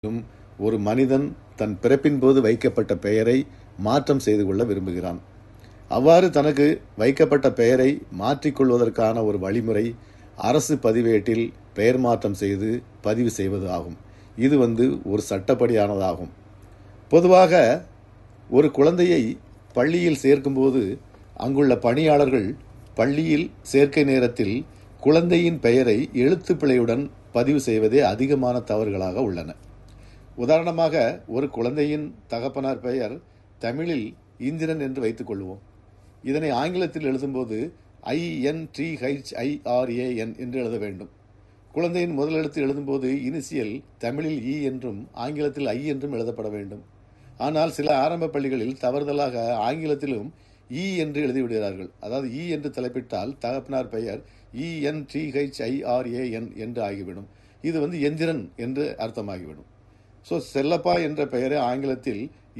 லும் ஒரு மனிதன் தன் பிறப்பின்போது வைக்கப்பட்ட பெயரை மாற்றம் செய்து கொள்ள விரும்புகிறான் அவ்வாறு தனக்கு வைக்கப்பட்ட பெயரை மாற்றிக்கொள்வதற்கான ஒரு வழிமுறை அரசு பதிவேட்டில் பெயர் மாற்றம் செய்து பதிவு செய்வது ஆகும் இது வந்து ஒரு சட்டப்படியானதாகும் பொதுவாக ஒரு குழந்தையை பள்ளியில் சேர்க்கும்போது அங்குள்ள பணியாளர்கள் பள்ளியில் சேர்க்கை நேரத்தில் குழந்தையின் பெயரை எழுத்துப்பிழையுடன் பதிவு செய்வதே அதிகமான தவறுகளாக உள்ளன உதாரணமாக ஒரு குழந்தையின் தகப்பனார் பெயர் தமிழில் இந்திரன் என்று வைத்துக் கொள்வோம் இதனை ஆங்கிலத்தில் எழுதும்போது ஐஎன்டிஹெச்ஐஆர்ஏஎன் என்று எழுத வேண்டும் குழந்தையின் முதல் எழுத்து எழுதும்போது இனிசியல் தமிழில் இ என்றும் ஆங்கிலத்தில் ஐ என்றும் எழுதப்பட வேண்டும் ஆனால் சில ஆரம்ப பள்ளிகளில் தவறுதலாக ஆங்கிலத்திலும் இ என்று எழுதிவிடுகிறார்கள் அதாவது இ என்று தலைப்பிட்டால் தகப்பனார் பெயர் இஎன்டிஹெச்ஐஆர்ஏஎன் என்று ஆகிவிடும் இது வந்து எந்திரன் என்று அர்த்தமாகிவிடும் ஸோ செல்லப்பா என்ற பெயரை ஆங்கிலத்தில்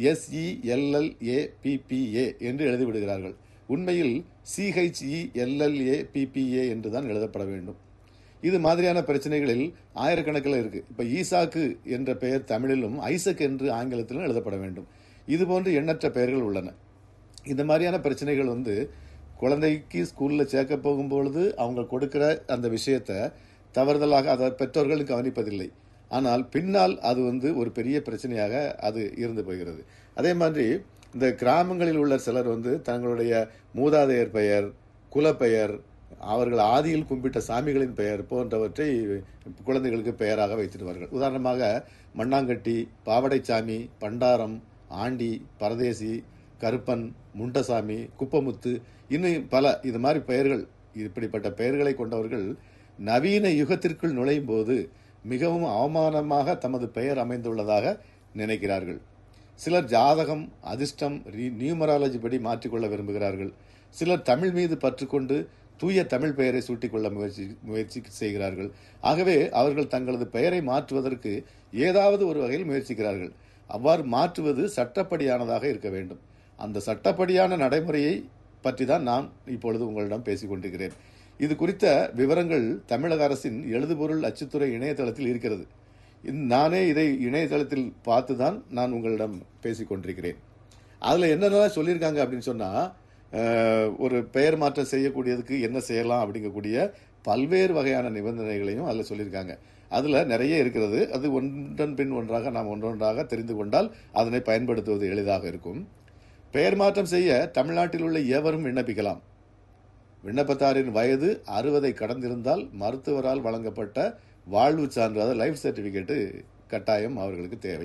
எஸ்இஎல்எல்ஏபிபிஏ என்று எழுதிவிடுகிறார்கள் உண்மையில் சிஹெச்இஎல்எல்ஏ பிபிஏ என்று தான் எழுதப்பட வேண்டும் இது மாதிரியான பிரச்சனைகளில் ஆயிரக்கணக்கில் இருக்கு இப்போ ஈசாக்கு என்ற பெயர் தமிழிலும் ஐசக் என்று ஆங்கிலத்திலும் எழுதப்பட வேண்டும் இது போன்று எண்ணற்ற பெயர்கள் உள்ளன இந்த மாதிரியான பிரச்சனைகள் வந்து குழந்தைக்கு ஸ்கூலில் சேர்க்க போகும்பொழுது அவங்க கொடுக்கிற அந்த விஷயத்தை தவறுதலாக அதை பெற்றோர்கள் கவனிப்பதில்லை ஆனால் பின்னால் அது வந்து ஒரு பெரிய பிரச்சனையாக அது இருந்து போகிறது அதே மாதிரி இந்த கிராமங்களில் உள்ள சிலர் வந்து தங்களுடைய மூதாதையர் பெயர் குலப்பெயர் அவர்கள் ஆதியில் கும்பிட்ட சாமிகளின் பெயர் போன்றவற்றை குழந்தைகளுக்கு பெயராக வைத்திருவார்கள் உதாரணமாக மண்ணாங்கட்டி பாவடைச்சாமி பண்டாரம் ஆண்டி பரதேசி கருப்பன் முண்டசாமி குப்பமுத்து இன்னும் பல இது மாதிரி பெயர்கள் இப்படிப்பட்ட பெயர்களை கொண்டவர்கள் நவீன யுகத்திற்குள் நுழையும் போது மிகவும் அவமானமாக தமது பெயர் அமைந்துள்ளதாக நினைக்கிறார்கள் சிலர் ஜாதகம் அதிர்ஷ்டம் நியூமராலஜி படி மாற்றிக்கொள்ள விரும்புகிறார்கள் சிலர் தமிழ் மீது பற்றுக்கொண்டு தூய தமிழ் பெயரை சூட்டிக்கொள்ள முயற்சி முயற்சி செய்கிறார்கள் ஆகவே அவர்கள் தங்களது பெயரை மாற்றுவதற்கு ஏதாவது ஒரு வகையில் முயற்சிக்கிறார்கள் அவ்வாறு மாற்றுவது சட்டப்படியானதாக இருக்க வேண்டும் அந்த சட்டப்படியான நடைமுறையை பற்றி தான் நான் இப்பொழுது உங்களிடம் பேசிக் கொண்டிருக்கிறேன் இது குறித்த விவரங்கள் தமிழக அரசின் எழுதுபொருள் அச்சுத்துறை இணையதளத்தில் இருக்கிறது நானே இதை இணையதளத்தில் பார்த்து தான் நான் உங்களிடம் பேசிக் கொண்டிருக்கிறேன் அதில் என்னென்னலாம் சொல்லியிருக்காங்க அப்படின்னு சொன்னால் ஒரு பெயர் மாற்றம் செய்யக்கூடியதுக்கு என்ன செய்யலாம் அப்படிங்கக்கூடிய பல்வேறு வகையான நிபந்தனைகளையும் அதில் சொல்லியிருக்காங்க அதில் நிறைய இருக்கிறது அது ஒன்றன் பின் ஒன்றாக நாம் ஒன்றொன்றாக தெரிந்து கொண்டால் அதனை பயன்படுத்துவது எளிதாக இருக்கும் பெயர் மாற்றம் செய்ய தமிழ்நாட்டில் உள்ள எவரும் விண்ணப்பிக்கலாம் விண்ணப்பத்தாரின் வயது அறுபதை கடந்திருந்தால் மருத்துவரால் வழங்கப்பட்ட வாழ்வு சான்று அதாவது லைஃப் சர்டிபிகேட்டு கட்டாயம் அவர்களுக்கு தேவை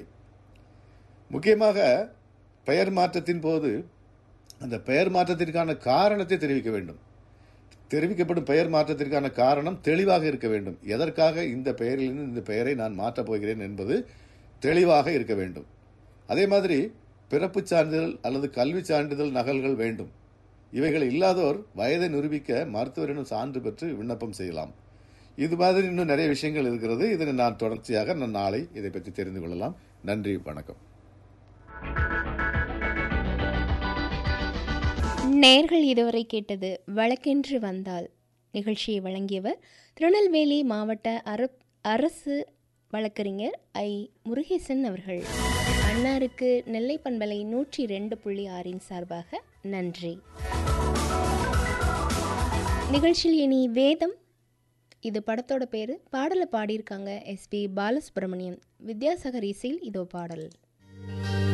முக்கியமாக பெயர் மாற்றத்தின் போது அந்த பெயர் மாற்றத்திற்கான காரணத்தை தெரிவிக்க வேண்டும் தெரிவிக்கப்படும் பெயர் மாற்றத்திற்கான காரணம் தெளிவாக இருக்க வேண்டும் எதற்காக இந்த பெயரிலிருந்து இந்த பெயரை நான் மாற்றப் போகிறேன் என்பது தெளிவாக இருக்க வேண்டும் அதே மாதிரி பிறப்புச் சான்றிதழ் அல்லது கல்வி சான்றிதழ் நகல்கள் வேண்டும் இவைகள் இல்லாதோர் வயதை நிரூபிக்க மருத்துவரிடம் சான்று பெற்று விண்ணப்பம் செய்யலாம் இது மாதிரி இன்னும் நிறைய விஷயங்கள் இருக்கிறது இதனை நான் தொடர்ச்சியாக நான் நாளை இதை பற்றி தெரிந்து கொள்ளலாம் நன்றி வணக்கம் நேர்கள் இதுவரை கேட்டது வழக்கென்று வந்தால் நிகழ்ச்சியை வழங்கியவர் திருநெல்வேலி மாவட்ட அரசு வழக்கறிஞர் ஐ முருகேசன் அவர்கள் அன்னாருக்கு நெல்லை பண்பலை நூற்றி ரெண்டு புள்ளி ஆறின் சார்பாக நன்றி நிகழ்ச்சியில் இனி வேதம் இது படத்தோட பேர் பாடலை பாடியிருக்காங்க எஸ்பி பாலசுப்ரமணியம் வித்யாசாகர் இசையில் இதோ பாடல்